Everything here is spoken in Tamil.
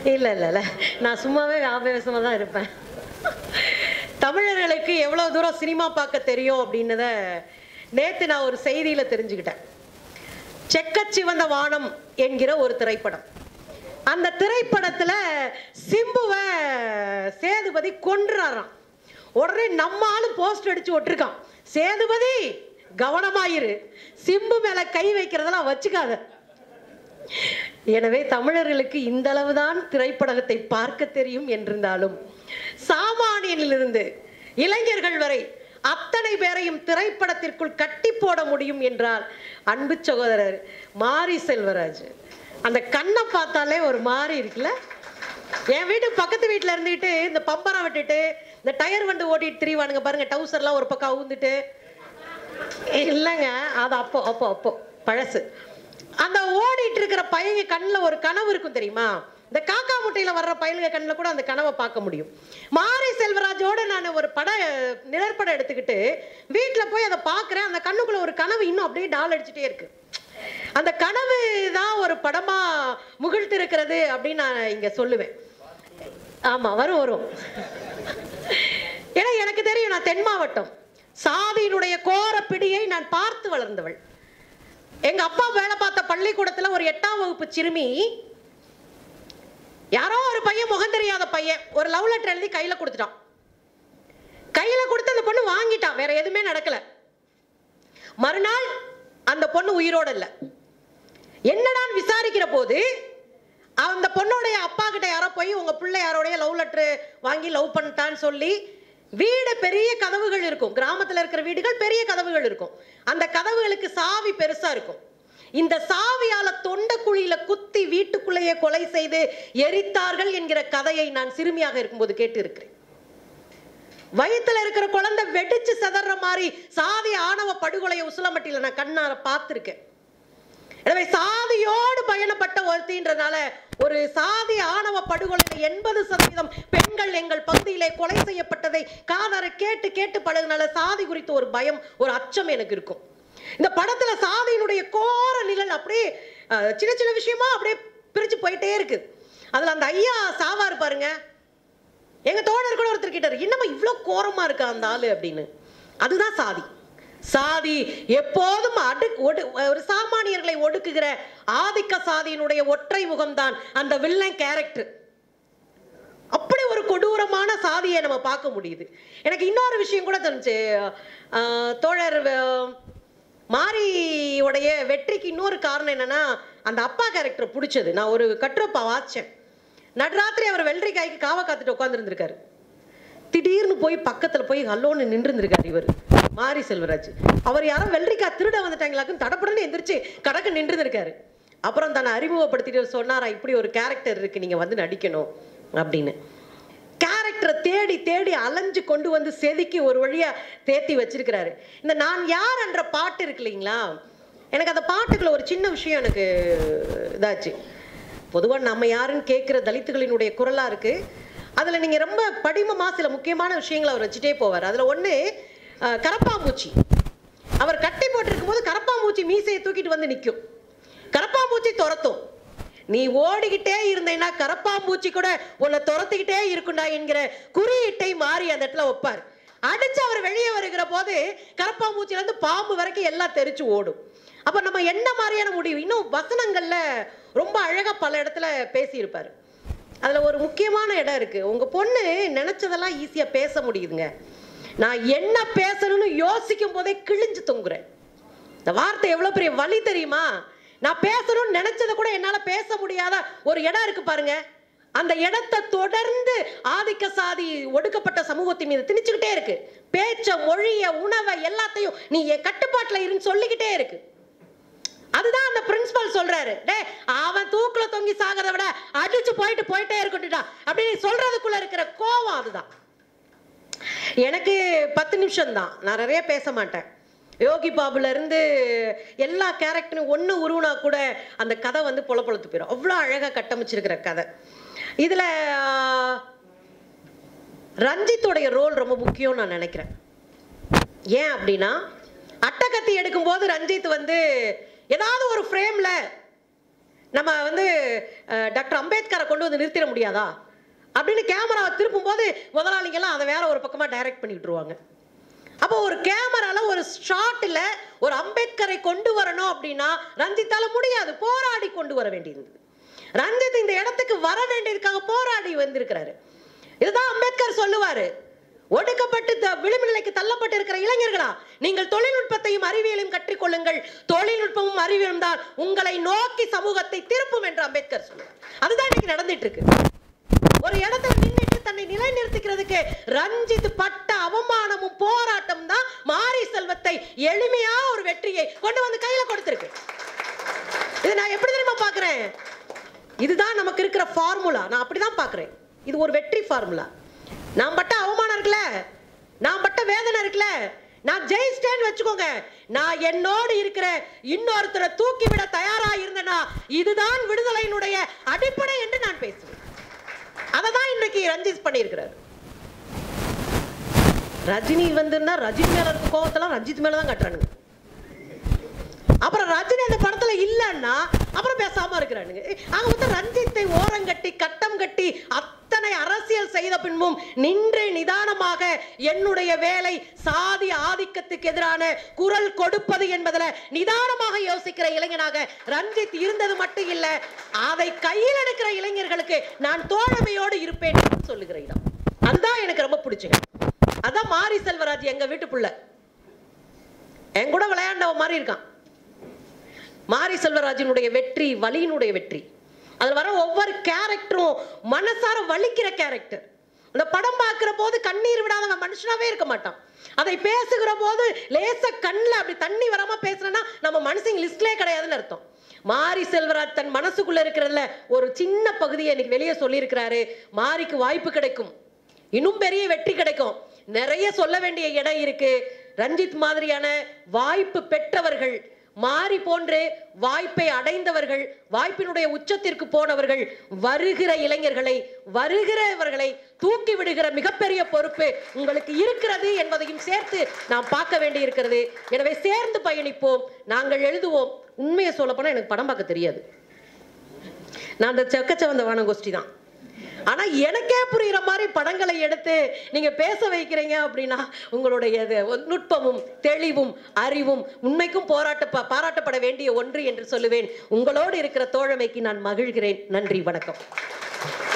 இல்ல இல்ல இல்ல நான் சும்மாவே ஆவேசமா தான் இருப்பேன் தமிழர்களுக்கு எவ்வளவு தூரம் சினிமா பார்க்க தெரியும் அப்படின்னத நேத்து நான் ஒரு செய்தியில தெரிஞ்சுக்கிட்டேன் செக்கச் சிவந்த வானம் என்கிற ஒரு திரைப்படம் அந்த திரைப்படத்துல சிம்புவ சேதுபதி கொன்றாராம் உடனே நம்ம ஆளு போஸ்ட் அடிச்சு ஒட்டிருக்கான் சேதுபதி கவனமாயிரு சிம்பு மேல கை வைக்கிறதெல்லாம் வச்சுக்காத எனவே தமிழர்களுக்கு இந்த அளவுதான் திரைப்படத்தை பார்க்க தெரியும் என்றிருந்தாலும் சாமானியனிலிருந்து இளைஞர்கள் வரை அத்தனை பேரையும் திரைப்படத்திற்குள் கட்டி போட முடியும் என்றால் அன்பு சகோதரர் மாரி செல்வராஜ் அந்த கண்ணை பார்த்தாலே ஒரு மாறி இருக்குல்ல என் வீட்டு பக்கத்து வீட்டுல இருந்துகிட்டு இந்த பம்பரம் விட்டுட்டு இந்த டயர் வண்டு ஓட்டிட்டு திரிவானுங்க பாருங்க டவுசர்லாம் ஒரு பக்கம் அவுந்துட்டு இல்லைங்க அது அப்போ அப்போ அப்போ பழசு அந்த ஓடிட்டு இருக்கிற பையங்க கண்ணில் ஒரு கனவு இருக்கும் தெரியுமா இந்த காக்கா முட்டையில வர்ற பயலுங்க கண்ணில் கூட அந்த கனவை பார்க்க முடியும் மாரி செல்வராஜோட நான் ஒரு பட நிழற்படம் எடுத்துக்கிட்டு வீட்டில் போய் அதை பார்க்குறேன் அந்த கண்ணுக்குள்ள ஒரு கனவு இன்னும் அப்படியே டால் அடிச்சுட்டே இருக்கு அந்த கனவு தான் ஒரு படமா முகிழ்த்து இருக்கிறது அப்படின்னு நான் இங்க சொல்லுவேன் ஆமா வரும் வரும் ஏன்னா எனக்கு தெரியும் நான் தென் மாவட்டம் சாதியினுடைய கோர பிடியை நான் பார்த்து வளர்ந்தவள் எங்க அப்பா வேலை பார்த்த பள்ளிக்கூடத்துல ஒரு எட்டாம் வகுப்பு சிறுமி யாரோ ஒரு பையன் முகம் தெரியாத பையன் ஒரு லவ் லெட்டர் எழுதி கையில கொடுத்துட்டான் கையில கொடுத்து அந்த பொண்ணு வாங்கிட்டான் வேற எதுவுமே நடக்கல மறுநாள் அந்த பொண்ணு உயிரோட இல்ல என்னடான்னு விசாரிக்கிற போது அந்த பொண்ணுடைய அப்பா கிட்ட யாரோ போய் உங்க பிள்ளை யாரோடைய லவ் லெட்டர் வாங்கி லவ் பண்ணிட்டான்னு சொல்லி வீடு பெரிய கதவுகள் இருக்கும் கிராமத்துல இருக்கிற வீடுகள் பெரிய கதவுகள் இருக்கும் அந்த கதவுகளுக்கு சாவி பெருசா இருக்கும் இந்த சாவியால தொண்ட குழியில குத்தி வீட்டுக்குள்ளேயே கொலை செய்து எரித்தார்கள் என்கிற கதையை நான் சிறுமியாக இருக்கும்போது கேட்டு இருக்கிறேன் வயித்துல இருக்கிற குழந்தை வெடிச்சு செதற மாதிரி சாதி ஆணவ படுகொலையை உசிலம்பட்டியில நான் கண்ணார பார்த்திருக்கேன் எனவே சாதியோடு பயணப்பட்ட ஒருத்தின்றனால ஒரு சாதி ஆணவ படுகொலையில் எண்பது சதவீதம் பெண்கள் எங்கள் பகுதியிலே கொலை செய்யப்பட்டதை காதார கேட்டு கேட்டு பழகுனால சாதி குறித்த ஒரு பயம் ஒரு அச்சம் எனக்கு இருக்கும் இந்த படத்துல சாதியினுடைய கோர நிழல் அப்படியே அஹ், சின்ன சின்ன விஷயமா அப்படியே பிரிச்சு போயிட்டே இருக்கு அதுல அந்த ஐயா சாவாரு பாருங்க எங்க தோழர் கூட ஒருத்தர் கேட்டார் என்னம்மா இவ்வளோ கோரமா இருக்கா அந்த ஆளு அப்படின்னு அதுதான் சாதி சாதி எப்போதும் அடு ஒடு ஒரு சாமானியர்களை ஒடுக்குகிற ஆதிக்க சாதியினுடைய ஒற்றை முகம்தான் அந்த வில்லன் கேரக்டர் அப்படி ஒரு கொடூரமான சாதியை நம்ம பார்க்க முடியுது எனக்கு இன்னொரு விஷயம் கூட தெரிஞ்சு தோழர் அஹ், மாரியோடைய வெற்றிக்கு இன்னொரு காரணம் என்னன்னா அந்த அப்பா கேரக்டர் பிடிச்சது நான் ஒரு கட்டுரைப்பா வாச்சேன் நடுராத்திரி அவர் வெள்ளரிக்காய்க்கு காவ காத்துட்டு உட்காந்துருந்துருக்காரு திடீர்னு போய் பக்கத்துல போய் ஹலோன்னு நின்றுருந்திருக்காரு இவர் மாரி செல்வராஜ் அவர் யாரோ வெள்ளரிக்காய் திருட வந்துட்டாங்களாக்கும் தடப்படன்னு எந்திரிச்சு கடக்கு நின்றுருக்காரு அப்புறம் தன்னை அறிமுகப்படுத்திட்டு சொன்னாரா இப்படி ஒரு கேரக்டர் இருக்கு நீங்க வந்து நடிக்கணும் அப்படின்னு கேரக்டரை தேடி தேடி அலைஞ்சு கொண்டு வந்து செதுக்கி ஒரு வழியா தேத்தி வச்சிருக்கிறாரு இந்த நான் யார் என்ற பாட்டு இருக்கு இல்லைங்களா எனக்கு அந்த பாட்டுக்குள்ள ஒரு சின்ன விஷயம் எனக்கு இதாச்சு பொதுவாக நம்ம யாருன்னு கேட்குற தலித்துகளினுடைய குரலா இருக்கு அதுல நீங்க ரொம்ப படிமமா சில முக்கியமான விஷயங்களை அவர் வச்சுட்டே போவார் அதுல ஒண்ணு அஹ், கரப்பாம்பூச்சி அவர் கட்டி போட்டிருக்கும் போது கரப்பாம்பூச்சி மீசையை தூக்கிட்டு வந்து நிற்கும் கரப்பாம்பூச்சி துரத்தும் நீ ஓடிக்கிட்டே இருந்தேன்னா கரப்பாம்பூச்சி கூட உன்னை துரத்திக்கிட்டே இருக்குண்டா என்கிற குறியீட்டை மாறி அந்த இடத்துல வைப்பார் அடிச்சு அவர் வெளியே வருகிற போது கரப்பாம்பூச்சில இருந்து பாம்பு வரைக்கும் எல்லாம் தெரிச்சு ஓடும் அப்ப நம்ம என்ன மாதிரியான முடிவு இன்னும் வசனங்கள்ல ரொம்ப அழகா பல இடத்துல பேசியிருப்பாரு அதுல ஒரு முக்கியமான இடம் இருக்கு உங்க பொண்ணு நினைச்சதெல்லாம் ஈஸியா பேச முடியுதுங்க நான் என்ன பேசணும்னு யோசிக்கும் போதே கிழிஞ்சு தொங்குறேன் இந்த வார்த்தை எவ்வளவு பெரிய வலி தெரியுமா நான் பேசணும்னு நினைச்சதை கூட என்னால பேச முடியாத ஒரு இடம் இருக்கு பாருங்க அந்த இடத்தை தொடர்ந்து ஆதிக்க சாதி ஒடுக்கப்பட்ட சமூகத்தின் மீது திணிச்சுக்கிட்டே இருக்கு பேச்ச மொழிய உணவை எல்லாத்தையும் நீ என் கட்டுப்பாட்டுல இருன்னு சொல்லிக்கிட்டே இருக்கு அதுதான் அந்த பிரின்சிபல் சொல்றாரு டேய் அவன் தூக்குல தொங்கி சாகிறத விட அடிச்சு போயிட்டு போயிட்டே இருக்கட்டும்டா அப்படின்னு சொல்றதுக்குள்ள இருக்கிற கோவம் அதுதான் எனக்கு பத்து நிமிஷம் தான் நான் நிறைய பேச மாட்டேன் யோகி பாபுல இருந்து எல்லா கேரக்டரும் ஒன்று உருவுனா கூட அந்த கதை வந்து பொல பொழத்து போயிடும் அவ்வளோ அழகாக கட்டமைச்சிருக்கிற கதை இதில் ரஞ்சித்தோடைய ரோல் ரொம்ப முக்கியம்னு நான் நினைக்கிறேன் ஏன் அப்படின்னா அட்டகத்தி எடுக்கும்போது ரஞ்சித் வந்து ஏதாவது ஒரு ஃப்ரேம்ல நம்ம வந்து அஹ், டாக்டர் அம்பேத்கரை கொண்டு வந்து நிறுத்திட முடியாதா அப்படின்னு கேமராவை திருப்பும் போது முதலாளிங்கெல்லாம் அதை வேற ஒரு பக்கமா டைரக்ட் பண்ணி விட்டுருவாங்க அப்போ ஒரு கேமரால ஒரு ஷாட்ல ஒரு அம்பேத்கரை கொண்டு வரணும் அப்படின்னா ரஞ்சித்தால முடியாது போராடி கொண்டு வர வேண்டியது ரஞ்சித் இந்த இடத்துக்கு வர வேண்டியதுக்காக போராடி வந்திருக்கிறாரு இதுதான் அம்பேத்கர் சொல்லுவாரு ஒடுக்கப்பட்டு த- விளிம்பு நிலைக்கு தள்ளப்பட்டு இருக்கிற இளைஞர்களா நீங்கள் தொழில்நுட்பத்தையும் அறிவியலையும் கற்றுக்கொள்ளுங்கள் தொழில்நுட்பமும் அறிவியலும் தான் உங்களை நோக்கி சமூகத்தை திருப்பும் என்று அம்பேத்கர் சொல்லுவார் அதுதான் இன்னைக்கு நடந்துட்டு இருக்கு ஒரு இடத்துல நின்னுட்டு தன்னை நிலைநிறுத்திக்கிறதுக்கு ரஞ்சித் பட்ட அவமானமும் போராட்டம் தான் மாரி செல்வத்தை எளிமையா ஒரு வெற்றியை கொண்டு வந்து கையில கொடுத்திருக்கு இது நான் எப்படி தெரியுமா பாக்குறேன் இதுதான் நமக்கு இருக்கிற ஃபார்முலா நான் அப்படிதான் பாக்குறேன் இது ஒரு வெற்றி ஃபார்முலா நான் பட்ட அவமானம் இருக்குல்ல நான் பட்ட வேதனை இருக்குல்ல நான் ஜெயிச்சிட்டேன்னு வச்சுக்கோங்க நான் என்னோடு இருக்கிற இன்னொருத்தரை தூக்கி விட தயாரா இருந்தேனா இதுதான் விடுதலையினுடைய அடிப்படை என்று நான் பேசுவேன் அதை தான் இன்னைக்கு ரஞ்சித் பண்ணியிருக்கிறார் ரஜினி வந்துன்னா ரஜினி மேல இருக்க கோவத்தெல்லாம் ரஞ்சித் மேல தான் கட்டுறானுங்க அப்புறம் ரஜினி அந்த படத்துல இல்லைன்னா அப்புறம் பேசாம இருக்கிறானுங்க அங்க வந்து ரஞ்சித்தை ஓரங்கட்டி கட்டம் கட்டி அத்தனை அரசியல் செய்த பின்பும் நின்று நிதானமாக என்னுடைய வேலை சாதி ஆதிக்கத்துக்கு எதிரான குரல் கொடுப்பது என்பதுல நிதானமாக யோசிக்கிற இளைஞனாக ரஞ்சித் இருந்தது மட்டும் இல்ல அதை கையில் எடுக்கிற இளைஞர்களுக்கு நான் தோழமையோடு இருப்பேன் என்று சொல்லுகிற இடம் அதுதான் எனக்கு ரொம்ப பிடிச்சது அதான் மாரி செல்வராஜ் எங்க வீட்டு புள்ள என் கூட விளையாண்டவ மாதிரி இருக்கான் மாரி செல்வராஜனுடைய வெற்றி வலியினுடைய வெற்றி அதில் வர ஒவ்வொரு கேரக்டரும் மனசார வலிக்கிற கேரக்டர் அந்த படம் பார்க்கிற போது கண்ணீர் விடாதவன் மனுஷனாவே இருக்க மாட்டான் அதை பேசுகிற போது லேச கண்ணில் அப்படி தண்ணி வராம பேசுறேன்னா நம்ம மனுஷங்க லிஸ்ட்லே கிடையாதுன்னு அர்த்தம் மாரி செல்வராஜ் தன் மனசுக்குள்ள இருக்கிறதுல ஒரு சின்ன பகுதியை இன்னைக்கு வெளியே சொல்லியிருக்கிறாரு மாரிக்கு வாய்ப்பு கிடைக்கும் இன்னும் பெரிய வெற்றி கிடைக்கும் நிறைய சொல்ல வேண்டிய இடம் இருக்கு ரஞ்சித் மாதிரியான வாய்ப்பு பெற்றவர்கள் மாறி போன்று வாய்ப்பை அடைந்தவர்கள் வாய்ப்பினுடைய உச்சத்திற்கு போனவர்கள் வருகிற இளைஞர்களை வருகிறவர்களை தூக்கி விடுகிற மிகப்பெரிய பொறுப்பு உங்களுக்கு இருக்கிறது என்பதையும் சேர்த்து நாம் பார்க்க வேண்டி இருக்கிறது எனவே சேர்ந்து பயணிப்போம் நாங்கள் எழுதுவோம் உண்மையை சொல்ல போனா எனக்கு படம் பார்க்க தெரியாது நான் அந்த செக்கச்சவந்த வானகோஷ்டி தான் ஆனா எனக்கே புரியுற மாதிரி படங்களை எடுத்து நீங்க பேச வைக்கிறீங்க அப்படின்னா உங்களுடைய இது நுட்பமும் தெளிவும் அறிவும் உண்மைக்கும் போராட்ட பாராட்டப்பட வேண்டிய ஒன்று என்று சொல்லுவேன் உங்களோடு இருக்கிற தோழமைக்கு நான் மகிழ்கிறேன் நன்றி வணக்கம்